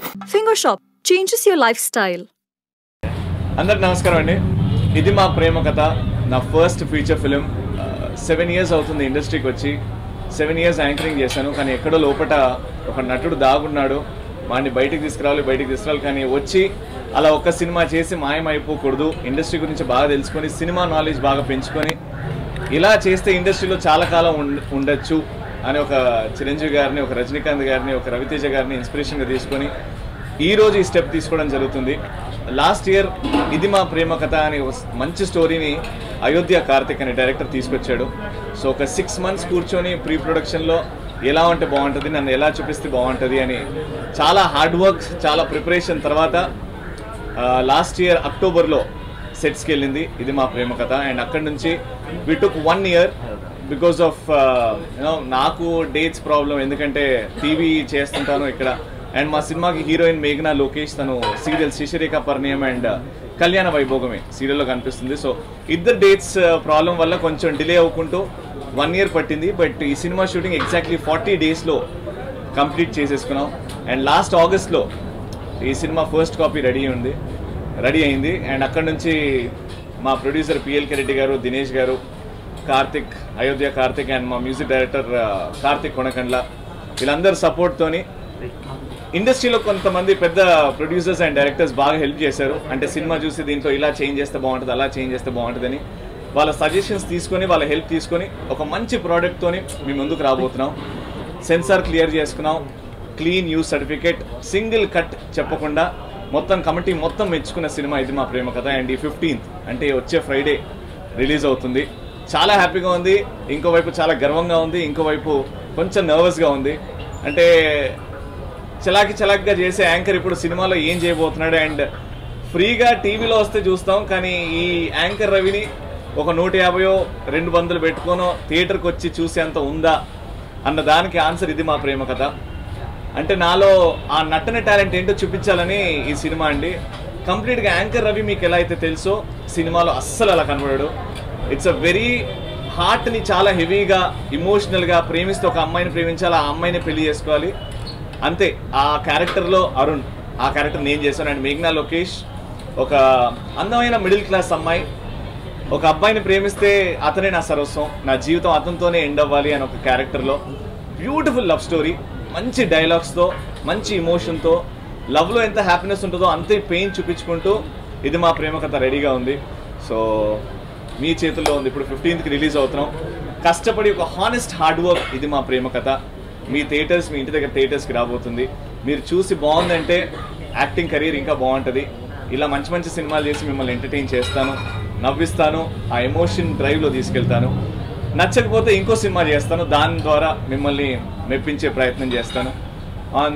Finger Shop changes your lifestyle. అందరికి నమస్కారం అండి ఇది మా ప్రేమ కథ నా first feature film seven years అవుతుంది ఇండస్ట్రీకి వచ్చి సెవెన్ ఇయర్స్ యాంకరింగ్ చేశాను కానీ ఎక్కడో లోపట ఒక నటుడు దాగున్నాడు వాడిని బయటికి తీసుకురావాలి బయటికి తీసుకురావాలి కానీ వచ్చి అలా ఒక్క సినిమా చేసి మాయమైపోకూడదు ఇండస్ట్రీ గురించి బాగా తెలుసుకొని సినిమా నాలెడ్జ్ బాగా పెంచుకొని ఇలా చేస్తే ఇండస్ట్రీలో చాలా కాలం ఉండ- ఉండొచ్చు అని ఒక చిరంజీవి గారిని ఒక రజనీకాంత్ గారిని ఒక రవితేజ గారిని ఇన్స్పిరేషన్గా తీసుకొని ఈ రోజు ఈ స్టెప్ తీసుకోవడం జరుగుతుంది లాస్ట్ ఇయర్ ఇది మా ప్రేమ కథ అనే ఒక మంచి స్టోరీని అయోధ్య కార్తిక్ అనే డైరెక్టర్ తీసుకొచ్చాడు సో ఒక సిక్స్ మంత్స్ కూర్చొని ప్రీ ప్రొడక్షన్లో ఎలా ఉంటే బాగుంటుంది నన్ను ఎలా చూపిస్తే బాగుంటుంది అని చాలా హార్డ్ వర్క్ చాలా ప్రిపరేషన్ తర్వాత లాస్ట్ ఇయర్ అక్టోబర్లో సెట్స్కి వెళ్ళింది ఇది మా ప్రేమ కథ అండ్ అక్కడి నుంచి we took one year because of you know నాకు డేట్స్ ప్రాబ్లం ఎందుకంటే టీవీ చేస్తుంటాను ఇక్కడ అండ్ మా సినిమాకి హీరోయిన్ మేఘనా లోకేష్ తను సీరియల్ శిశిరేఖ పరిణయం అండ్ కళ్యాణ వైభోగమే సీరియల్లో కనిపిస్తుంది సో ఇద్దరు డేట్స్ ప్రాబ్లం వల్ల కొంచెం డిలే అవ్వకుంటూ వన్ ఇయర్ పట్టింది బట్ ఈ సినిమా షూటింగ్ ఎగ్జాక్ట్లీ ఫార్టీ డేస్లో కంప్లీట్ చేసేసుకున్నాం అండ్ లాస్ట్ ఆగస్ట్లో ఈ సినిమా ఫస్ట్ కాపీ రెడీ ఉంది రెడీ అయింది అండ్ అక్కడ నుంచి మా ప్రొడ్యూసర్ పిఎల్కే రెడ్డి గారు దినేష్ గారు కార్తిక్ అయోధ్య కార్తిక్ అండ్ మా మ్యూజిక్ డైరెక్టర్ ఆ, కార్తిక్ కొనకండ్ల వీళ్ళందరి సపోర్ట్తోని ఇండస్ట్రీలో కొంతమంది పెద్ద ప్రొడ్యూసర్స్ అండ్ డైరెక్టర్స్ బాగా హెల్ప్ చేశారు అంటే సినిమా చూసి దీంట్లో ఇలా చేంజ్ చేస్తే బాగుంటుంది అలా చేంజ్ చేస్తే బాగుంటుందని వాళ్ళ సజెషన్స్ తీసుకొని వాళ్ళ హెల్ప్ తీసుకొని ఒక మంచి ప్రోడక్ట్తోని మీ ముందుకు రాబోతున్నాం సెన్సార్ క్లియర్ చేసుకున్నాం clean U certificate single cut చెప్పకుండా మొత్తం కమిటీ మొత్తం మెచ్చుకున్న సినిమా ఇది మా ప్రేమ కథ అండ్ ఈ ఫిఫ్టీన్త్ అంటే వచ్చే ఫ్రైడే రిలీజ్ అవుతుంది చాలా హ్యాపీగా ఉంది ఇంకోవైపు చాలా గర్వంగా ఉంది ఇంకోవైపు కొంచెం నర్వస్గా ఉంది అంటే చలాకి చలాక్గా చేసే యాంకర్ ఇప్పుడు సినిమాలో ఏం చేయబోతున్నాడు అండ్ ఫ్రీగా టీవీలో వస్తే చూస్తాం కానీ ఈ యాంకర్ రవిని ఒక నూట యాభయో రెండు వందలు పెట్టుకోనో థియేటర్కి వచ్చి చూసేంత ఉందా అన్న దానికి ఆన్సర్ ఇది మా ప్రేమ కథ అంటే నాలో ఆ నటన టాలెంట్ ఏంటో చూపించాలని ఈ సినిమా అండి కంప్లీట్గా యాంకర్ రవి మీకు ఎలా అయితే తెలుసో సినిమాలో అస్సలు అలా కనబడాడు ఇట్స్ అ వెరీ హార్ట్ని చాలా హెవీగా ఇమోషనల్గా ప్రేమిస్తే ఒక అమ్మాయిని ప్రేమించాలి ఆ అమ్మాయిని పెళ్లి చేసుకోవాలి అంతే ఆ క్యారెక్టర్లో అరుణ్ ఆ క్యారెక్టర్ నేను చేశాను అండ్ మేఘ్నా లోకేష్ ఒక అందమైన మిడిల్ క్లాస్ అమ్మాయి ఒక అబ్బాయిని ప్రేమిస్తే అతనే నా సర్వస్వం నా జీవితం అతనితోనే ఎండ్ అవ్వాలి అని ఒక క్యారెక్టర్లో బ్యూటిఫుల్ లవ్ స్టోరీ మంచి డైలాగ్స్తో మంచి ఇమోషన్తో లవ్లో ఎంత హ్యాపీనెస్ ఉంటుందో అంతే పెయిన్ చూపించుకుంటూ ఇది మా ప్రేమ కథ రెడీగా ఉంది సో మీ చేతుల్లో ఉంది ఇప్పుడు ఫిఫ్టీన్త్కి రిలీజ్ అవుతున్నాం కష్టపడి ఒక హానెస్ట్ హార్డ్ వర్క్ ఇది మా ప్రేమ కథ మీ థియేటర్స్ మీ ఇంటి దగ్గర థియేటర్స్కి రాబోతుంది మీరు చూసి బాగుందంటే యాక్టింగ్ కెరీర్ ఇంకా బాగుంటుంది ఇలా మంచి మంచి సినిమాలు చేసి మిమ్మల్ని ఎంటర్టైన్ చేస్తాను నవ్విస్తాను ఆ ఎమోషన్ డ్రైవ్లో తీసుకెళ్తాను నచ్చకపోతే ఇంకో సినిమా చేస్తాను దాని ద్వారా మిమ్మల్ని మెప్పించే ప్రయత్నం చేస్తాను ఆన్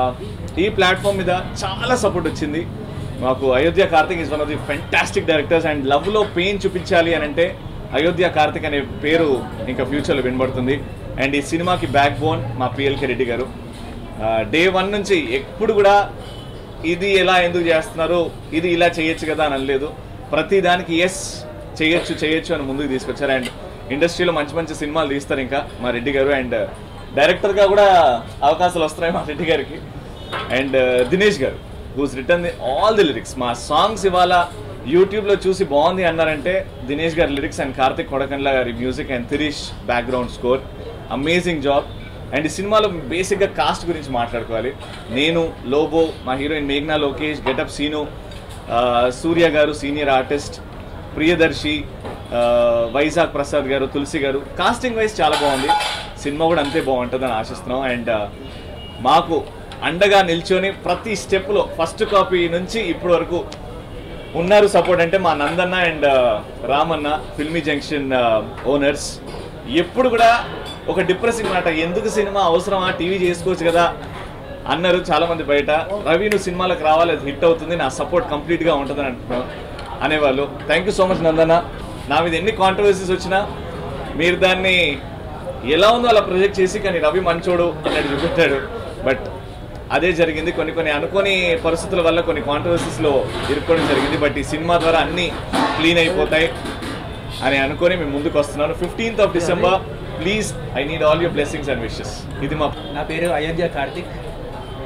ఈ ప్లాట్ఫామ్ మీద చాలా సపోర్ట్ వచ్చింది మాకు Ayodhya Karthik is one of the fantastic directors and లవ్లో పెయిన్ చూపించాలి అని అంటే అయోధ్య కార్తిక్ అనే పేరు ఇంకా ఫ్యూచర్లో వినబడుతుంది అండ్ ఈ సినిమాకి బ్యాక్ బోన్ మా పిఎల్కే రెడ్డి గారు డే వన్ నుంచి ఎప్పుడు కూడా ఇది ఎలా ఎందుకు చేస్తున్నారు ఇది ఇలా చేయొచ్చు కదా అని అనలేదు ప్రతి దానికి ఎస్ చేయొచ్చు చేయొచ్చు అని ముందుకు తీసుకొచ్చారు అండ్ ఇండస్ట్రీలో మంచి మంచి సినిమాలు తీస్తారు ఇంకా మా రెడ్డి గారు అండ్ డైరెక్టర్గా కూడా అవకాశాలు వస్తున్నాయి మా రెడ్డి గారికి అండ్ దినేష్ గారు who's written all the lyrics మా సాంగ్స్ ఇవాళ యూట్యూబ్లో చూసి బాగుంది అన్నారంటే దినేష్ గారి లిరిక్స్ అండ్ కార్తిక్ కొడకండ్ల గారి music and Thirish background score amazing job and ఈ సినిమాలో బేసిక్గా కాస్ట్ గురించి మాట్లాడుకోవాలి నేను లోబో మా హీరోయిన్ మేఘ్నా లోకేష్ గెటప్ సీను ఆ, సూర్య గారు సీనియర్ ఆర్టిస్ట్ ప్రియదర్శి ఆ, వైజాగ్ ప్రసాద్ గారు తులసి గారు కాస్టింగ్ వైజ్ చాలా బాగుంది సినిమా కూడా అంతే బాగుంటుందని ఆశిస్తున్నాం అండ్ ఆ, మాకు అండగా నిల్చొని ప్రతి స్టెప్లో ఫస్ట్ కాపీ నుంచి ఇప్పటి వరకు ఉన్నారు సపోర్ట్ అంటే మా Nandanna and Ramanna filmy junction owners ఎప్పుడు కూడా ఒక డిప్రెసింగ్ మాట ఎందుకు సినిమా అవసరమా టీవీ చేసుకోవచ్చు కదా అన్నారు చాలా మంది బయట రవి నువ్వు సినిమాలకు రావాలి అది హిట్ అవుతుంది నా సపోర్ట్ కంప్లీట్గా ఉంటుందని అంటున్నాను అనేవాళ్ళు thank you so much Nandanna నా మీద ఎన్ని కాంట్రవర్సీస్ వచ్చినా మీరు దాన్ని ఎలా ఉందో అలా ప్రొజెక్ట్ చేసి కానీ రవి మంచోడు అన్నట్టు చూపెట్టాడు బట్ అదే జరిగింది కొన్ని కొన్ని అనుకోని పరిస్థితుల వల్ల కొన్ని కాంట్రవర్సీస్లో ఇరుక్కోవడం జరిగింది బట్ ఈ సినిమా ద్వారా అన్నీ క్లీన్ అయిపోతాయి అని అనుకొని మేము ముందుకు వస్తున్నాను fifteenth of December please I need all your blessings and wishes ఇది మా నా పేరు అయోధ్య కార్తిక్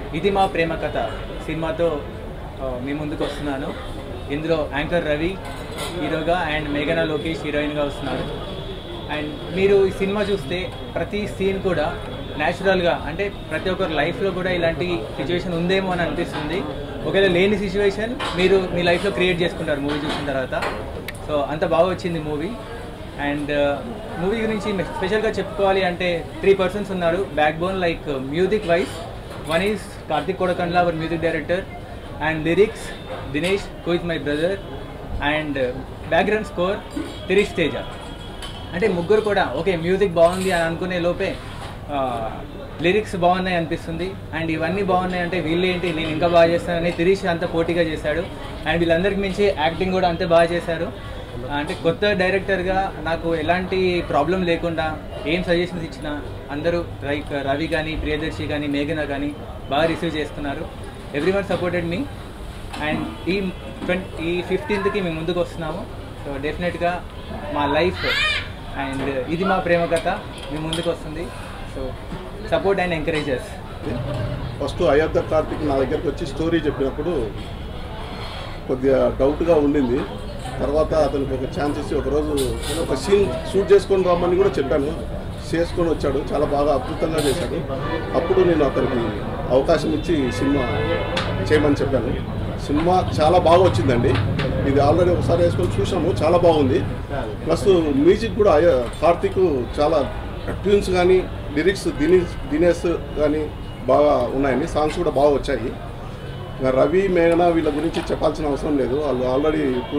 ఇది మా ప్రేమ కథ సినిమాతో ఆ, మీ ముందుకు వస్తున్నాను ఇందులో యాంకర్ రవి హీరోగా అండ్ మేఘనా లోకేష్ హీరోయిన్గా వస్తున్నారు అండ్ మీరు ఈ సినిమా చూస్తే ప్రతి సీన్ కూడా న్యాచురల్గా అంటే ప్రతి ఒక్కరి లైఫ్లో కూడా ఇలాంటి సిచ్యువేషన్ ఉందేమో అని అనిపిస్తుంది ఒకవేళ లేని సిచ్యువేషన్ మీరు మీ లైఫ్లో క్రియేట్ చేసుకుంటారు మూవీ చూసిన తర్వాత సో అంత బాగా వచ్చింది మూవీ అండ్ మూవీ గురించి స్పెషల్గా చెప్పుకోవాలి అంటే త్రీ పర్సన్స్ ఉన్నారు backbone like music wise one is Karthik Kodakandla our music director and lyrics Dinesh who is my brother and background score Thirish Teja అంటే ముగ్గురు కూడా ఓకే మ్యూజిక్ బాగుంది అని అనుకునే లోపే లిరిక్స్ బాగున్నాయి అనిపిస్తుంది అండ్ ఇవన్నీ బాగున్నాయి అంటే వీళ్ళేంటి నేను ఇంకా బాగా చేస్తానని తిరిష్ అంత పోటీగా చేశాడు అండ్ వీళ్ళందరికి మించి యాక్టింగ్ కూడా అంతే బాగా చేశారు అంటే కొత్త డైరెక్టర్గా నాకు ఎలాంటి ప్రాబ్లం లేకుండా ఏం సజెషన్స్ ఇచ్చినా అందరూ లైక్ రవి కానీ ప్రియదర్శి కానీ మేఘన కానీ బాగా రిసీవ్ చేసుకున్నారు ఎవ్రీ వన్ సపోర్టెడ్ మీ అండ్ ఈ ట్వంటీ ఈ ఫిఫ్టీన్త్కి మేము ముందుకు వస్తున్నాము సో డెఫినెట్గా మా లైఫ్ అండ్ ఇది మా ప్రేమ కథ మీ ముందుకు వస్తుంది so support and encourages first Ayodhya Karthik నా దగ్గరికి వచ్చి స్టోరీ చెప్పినప్పుడు కొద్దిగా డౌట్గా ఉండింది తర్వాత అతనికి ఒక ఛాన్స్ ఇచ్చి ఒకరోజు ఒక సీన్ షూట్ చేసుకొని రమ్మని కూడా చెప్పాను చేసుకొని వచ్చాడు చాలా బాగా అద్భుతంగా చేశాడు అప్పుడు నేను అతనికి అవకాశం ఇచ్చి సినిమా చేయమని చెప్పాను సినిమా చాలా బాగా వచ్చిందండి ఇది ఆల్రెడీ ఒకసారి వేసుకొని చూసాము చాలా బాగుంది ప్లస్ మ్యూజిక్ కూడా అయ్య- కార్తీక్ చాలా ట్యూన్స్ కానీ లిరిక్స్ దినేష్ దినేష్ కానీ బాగా ఉన్నాయండి సాంగ్స్ కూడా బాగా వచ్చాయి ఇంకా రవి మేఘన వీళ్ళ గురించి చెప్పాల్సిన అవసరం లేదు వాళ్ళు ఆల్రెడీ ఇప్పుడు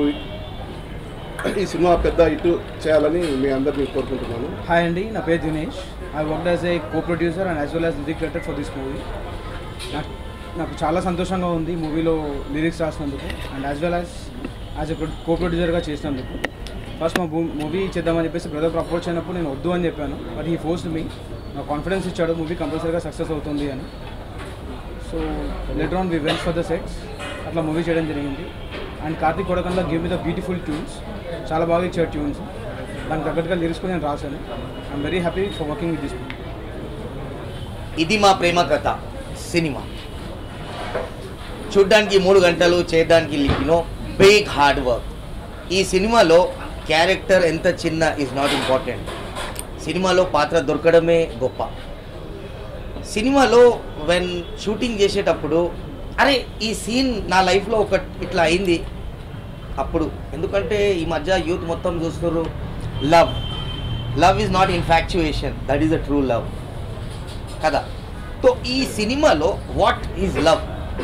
ఈ సినిమా పెద్ద హిట్ చేయాలని మీ అందరినీ కోరుకుంటున్నాను హాయ్ అండి నా పేరు Dinesh I work as a co producer and as well as lyric director for this movie నాకు నాకు చాలా సంతోషంగా ఉంది మూవీలో లిరిక్స్ రాసినందుకు and as well as as a co ప్రొడ్యూసర్గా చేసినందుకు ఫస్ట్ మా మూవీ చేద్దామని చెప్పేసి బ్రదర్ అప్రోచ్ అయినప్పుడు నేను వద్దు అని చెప్పాను బట్ ఈ ఫోర్స్ మీ నాకు కాన్ఫిడెన్స్ ఇచ్చాడు మూవీ కంపల్సరీగా సక్సెస్ అవుతుంది అని so later on we went for the sets అట్లా మూవీ చేయడం జరిగింది అండ్ కార్తిక్ కొడకంలో give me the beautiful tunes చాలా బాగా ఇచ్చాడు ట్యూన్స్ దానికి తగ్గట్టుగా లిరిక్స్ కూడా నేను రాశాను I'm very happy for working with this ఇది మా ప్రేమ కథ సినిమా చూడ్డానికి మూడు గంటలు చేయడానికి యూనో బిగ్ హార్డ్ వర్క్ ఈ సినిమాలో క్యారెక్టర్ ఎంత చిన్న ఈజ్ నాట్ ఇంపార్టెంట్ సినిమాలో పాత్ర దొరకడమే గొప్ప సినిమాలో వెన్ షూటింగ్ చేసేటప్పుడు అరే ఈ సీన్ నా లైఫ్లో ఒక ఇట్లా అయింది అప్పుడు ఎందుకంటే ఈ మధ్య యూత్ మొత్తం చూస్తున్నారు love love is not infatuation that is a true love కదా సో ఈ సినిమాలో what is love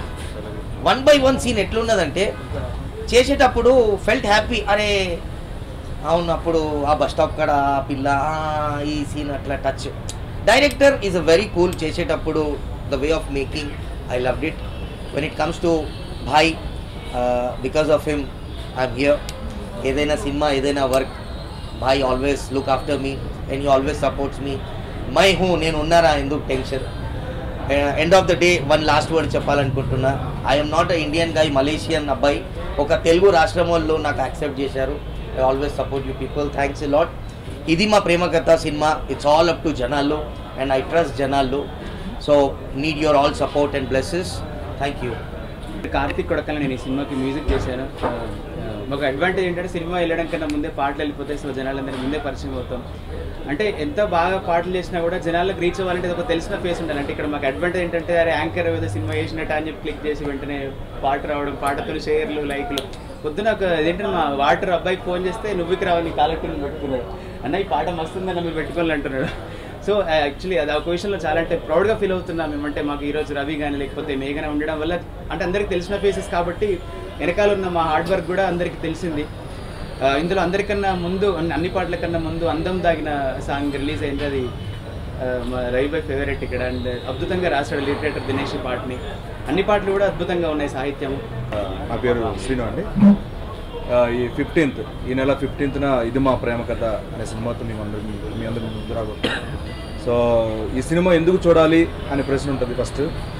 one by one scene ఎట్లున్నదంటే చేసేటప్పుడు ఫెల్ట్ హ్యాపీ అరే అవును అప్పుడు ఆ బస్ స్టాప్ కాడ ఆ పిల్ల ఆ, ఈ సీన్ అట్లా touch director is a very cool చేసేటప్పుడు the way of making I loved it when it comes to భాయ్ because of him I'm here ఏదైనా సినిమా ఏదైనా వర్క్ భాయ్ always look after me and you always supports me my who నేను ఉన్నారా ఎందుకు tension end of the day one last word చెప్పాలనుకుంటున్నా I'm not a Indian guy Malaysian అబ్బాయి ఒక తెలుగు రాష్ట్రం వాళ్ళు నాకు యాక్సెప్ట్ చేశారు I always support you people thanks a lot ఇది మా ప్రేమ కథ cinema it's all up to జనాల్లో అండ్ ఐ ట్రస్ట్ జనాల్లో so need your all support and blesses thank you Karthik కొడకల్ని నేను ఈ సినిమాకి మ్యూజిక్ చేశాను ఆ, ఆ, ఒక అడ్వాంటేజ్ ఏంటంటే సినిమా వెళ్ళడం కన్నా ముందే పాటలు వెళ్ళిపోతాయి సో జనాలందరూ ముందే పరిచయం అవుతాం అంటే ఎంత బాగా పాటలు చేసినా కూడా జనాలకు రీచ్ అవ్వాలంటే ఒక తెలిసిన ఫేస్ ఉండాలి అంటే ఇక్కడ మాకు అడ్వాంటేజ్ ఏంటంటే అరే యాంకర్ ఏదో సినిమా చేసినట్టు అని చెప్పి క్లిక్ చేసి వెంటనే పాట రావడం పాటతో షేర్లు లైక్లు పొద్దున ఒక ఏంటంటే మా వాటర్ అబ్బాయికి ఫోన్ చేస్తే నువ్వుకి రావాలి నీ కాలెక్టర్ పెట్టుకున్నాడు అన్న ఈ పాట మస్తుందన్న మీరు పెట్టుకోవాలి అంటున్నాడు సో యాక్చువల్లీ అది ఒక విషయంలో చాలా అంటే ప్రౌడ్గా ఫీల్ అవుతున్నాం మేమంటే మాకు ఈరోజు రవి కానీ లేకపోతే మేఘన ఉండడం వల్ల అంటే అందరికి తెలిసిన ఫేసెస్ కాబట్టి వెనకాల ఉన్న మా హార్డ్ వర్క్ కూడా అందరికీ తెలిసింది ఆ, ఇందులో అందరికన్నా ముందు అన్ని అన్ని పాటల కన్నా ముందు అందం దాగిన సాంగ్ రిలీజ్ అయింది అది ఆ, మా రవి బై ఫేవరెట్ ఇక్కడ అండ్ అద్భుతంగా రాశాడు లిటరేటర్ దినేష్ ఈ పాటని అన్ని పాటలు కూడా అద్భుతంగా ఉన్నాయి సాహిత్యం నా పేరు శ్రీను అండి ఆ, ఈ ఫిఫ్టీన్త్ ఈ నెల ఫిఫ్టీన్త్న ఇది మా ప్రేమ కథ అనే సినిమాతో మేము అందరం మీ అందరం ముందు రాబోతున్నాం సో ఈ సినిమా ఎందుకు చూడాలి అనే ప్రశ్న ఉంటుంది ఫస్ట్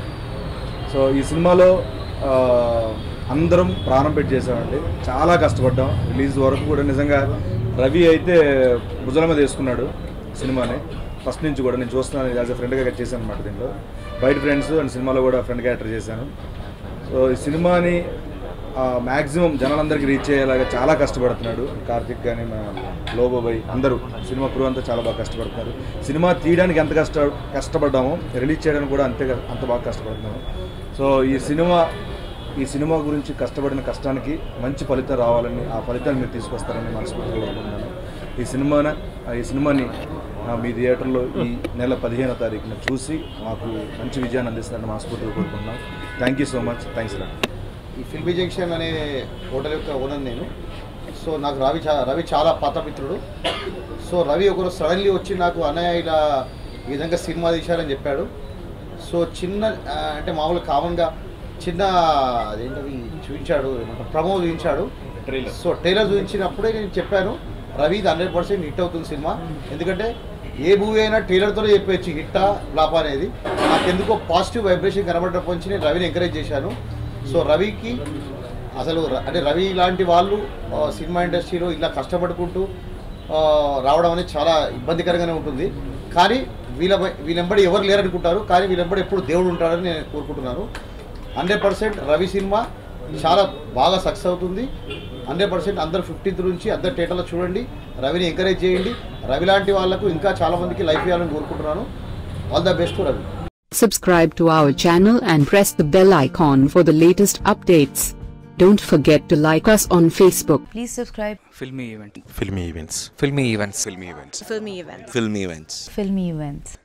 సో ఈ సినిమాలో ఆ, అందరం ప్రాణం పెట్టి చేసామండి చాలా కష్టపడ్డాం రిలీజ్ వరకు కూడా నిజంగా రవి అయితే భుజల మీద వేసుకున్నాడు సినిమాని ఫస్ట్ నుంచి కూడా నేను చూస్తున్నాను యాజ్ ఎ ఫ్రెండ్గా చేశాను అనమాట దీంట్లో బయట ఫ్రెండ్స్ అండ్ సినిమాలో కూడా ఫ్రెండ్ క్యారెక్టర్ చేశాను సో ఈ సినిమాని మ్యాక్సిమం జనాలందరికీ రీచ్ అయ్యేలాగా చాలా కష్టపడుతున్నాడు కార్తిక్ కానీ మన లోబోబాయ్ అందరూ సినిమా క్రూ అంతా చాలా బాగా కష్టపడుతున్నారు సినిమా తీయడానికి ఎంత కష్ట కష్టపడ్డామో రిలీజ్ చేయడానికి కూడా అంతే అంత బాగా కష్టపడుతున్నాము సో ఈ సినిమా ఈ సినిమా గురించి కష్టపడిన కష్టానికి మంచి ఫలితం రావాలని ఆ ఫలితాన్ని మీరు తీసుకొస్తారని మనస్ఫూర్తిగా కోరుకుంటున్నాను ఈ సినిమాన ఈ సినిమాని ఆ, మీ థియేటర్లో ఈ నెల పదిహేనో తారీఖున చూసి మాకు మంచి విజయాన్ని అందిస్తారని మనస్ఫూర్తిగా కోరుకుంటున్నాం thank you so much thanks రా ఈ ఫిల్మీ జంక్షన్ అనే హోటల్ యొక్క ఓనర్ నేను సో నాకు రవి చా రవి చాలా పాత మిత్రుడు సో రవి ఒకరు సడన్లీ వచ్చి నాకు అన్నయ్య ఇలా ఈ విధంగా సినిమా తీశారని చెప్పాడు సో చిన్న ఆ, అంటే మామూలుగా కామన్గా చిన్న అదేంటది చూపించాడు ఏమంటారు ప్రమో చూపించాడు ట్రైలర్ సో ట్రైలర్ చూపించినప్పుడే నేను చెప్పాను రవి ఇది హండ్రెడ్ పర్సెంట్ హిట్ అవుతుంది సినిమా ఎందుకంటే ఏ మూవీ అయినా ట్రైలర్తోనే చెప్పచ్చు హిట్టా ఫ్లాప్ అనేది నాకు ఎందుకో పాజిటివ్ వైబ్రేషన్ కనబడటప్పటి నుంచి నేను రవిని ఎంకరేజ్ చేశాను సో రవికి అసలు ర- అంటే రవి లాంటి వాళ్ళు ఆ, సినిమా ఇండస్ట్రీలో ఇలా కష్టపడుకుంటూ ఆ, రావడం అనేది చాలా ఇబ్బందికరంగానే ఉంటుంది కానీ వీళ్ళ వీళ్ళెంబడి ఎవరు లేరనుకుంటారు కానీ వీళ్ళెంబడి ఎప్పుడు దేవుడు ఉంటాడని నేను కోరుకుంటున్నాను హండ్రెడ్ పర్సెంట్ రవి సినిమా చాలా బాగా సక్సెస్ అవుతుంది హండ్రెడ్ పర్సెంట్ అందరు ఫిఫ్టీన్త్ నుంచి అందరు థియేటర్లో చూడండి రవిని ఎంకరేజ్ చేయండి రవి లాంటి వాళ్ళకు ఇంకా చాలా మందికి లైఫ్ ఇవ్వాలని కోరుకుంటున్నాను all the best Ravi Subscribe to our channel and press the bell icon for the latest updates. Don't forget to like us on Facebook. Please subscribe filmy event filmy events filmy events filmy events Filmy events. filmy events Filmy Events.